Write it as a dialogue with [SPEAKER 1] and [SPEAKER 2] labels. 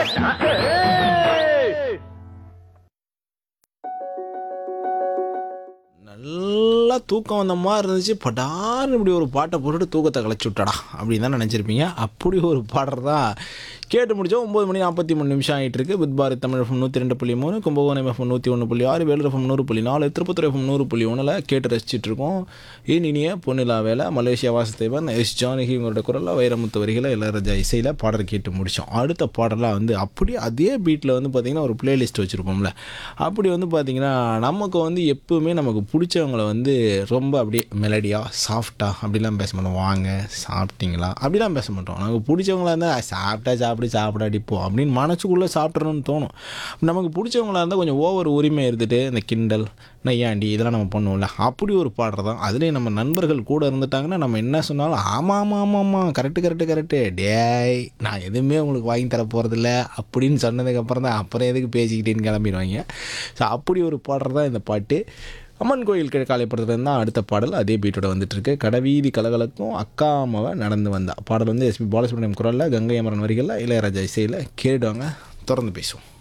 [SPEAKER 1] நல்லா தூக்கம் வந்த மாதிரி இருந்துச்சு படார்னு இப்படி ஒரு பாட்டை போட்டுட்டு தூக்கத்தை கலைச்சி விட்டாடா அப்படின்னு தான் நினச்சிருப்பீங்க அப்படி ஒரு பாடல் தான் கேட்டு முடிச்சோம் ஒம்பது மணி நாற்பத்தி மூணு நிமிஷம் ஆகிட்டு இருக்கு வித் பாரத் தமிழ் எஃப்எம் நூற்றி ரெண்டு புள்ளி மூணு கும்பகோணம் எஃப்எம் நூற்றி ஒன்று புள்ளி ஆறு வேலூர் எஃப்எம் நூறு புள்ளி நாலு திருப்பத்தூர் எஃப்எம் நூறு புள்ளி ஒன்றில் கேட்டு ரசிச்சிட்டு இருக்கோம் ஏன் இனிய பொன்னிலா வேலை மலேசியா வாசுதேவன் எஸ் ஜானகி இவங்களோட குரலில் வைரமுத்து வரிகளை இளையராஜா இசையில் பாடல் கேட்டு முடித்தோம் அடுத்த பாடலாக வந்து அப்படியே அதே பீட்டில் வந்து பார்த்திங்கன்னா ஒரு பிளேலிஸ்ட் வச்சுருப்போம்ல அப்படி வந்து பார்த்திங்கன்னா நமக்கு வந்து எப்பவுமே நமக்கு பிடிச்சவங்கள வந்து ரொம்ப அப்படியே மெலடியாக சாஃப்டாக அப்படிலாம் பேச மாட்டோம் வாங்க சாப்பிட்டீங்களா அப்படிலாம் பேச மாட்டோம் நமக்கு பிடிச்சவங்களா இருந்தால் சாப்பிட்டா சாப்பிடு சாப்பிடாடி போ அப்படின்னு மனசுக்குள்ளே சாப்பிட்றணும்னு தோணும் நமக்கு பிடிச்சவங்களா இருந்தால் கொஞ்சம் ஓவர் உரிமை இருந்துட்டு இந்த கிண்டல் நையாண்டி இதெல்லாம் நம்ம பண்ணுவோம்ல அப்படி ஒரு பாடுறது தான் அதுலேயும் நம்ம நண்பர்கள் கூட இருந்துட்டாங்கன்னா நம்ம என்ன சொன்னாலும் ஆமாம் ஆமாம் ஆமாம் ஆமாம் கரெக்டு கரெக்டு கரெக்டு டேய் நான் எதுவுமே உங்களுக்கு வாங்கி தர போகிறதில்ல அப்படின்னு சொன்னதுக்கப்புறம் தான் அப்புறம் எதுக்கு பேசிக்கிட்டேன்னு கிளம்பிடுவாங்க ஸோ அப்படி ஒரு பாடுறது தான் இந்த பாட்டு அம்மன் கோயில் கிழக்காலைப்படுறது தான் அடுத்த பாடல் அதே பீட்டோட வந்துட்டு இருக்கு கடவீதி கலகலக்கும் அக்காமாவை நடந்து வந்தா பாடல் வந்து எஸ்பி பாலசுப்ரமணியம் குரலில் கங்கை அமரன் வரிகளில் இளையராஜா இசையில் கேடுவாங்க திறந்து பேசுவோம்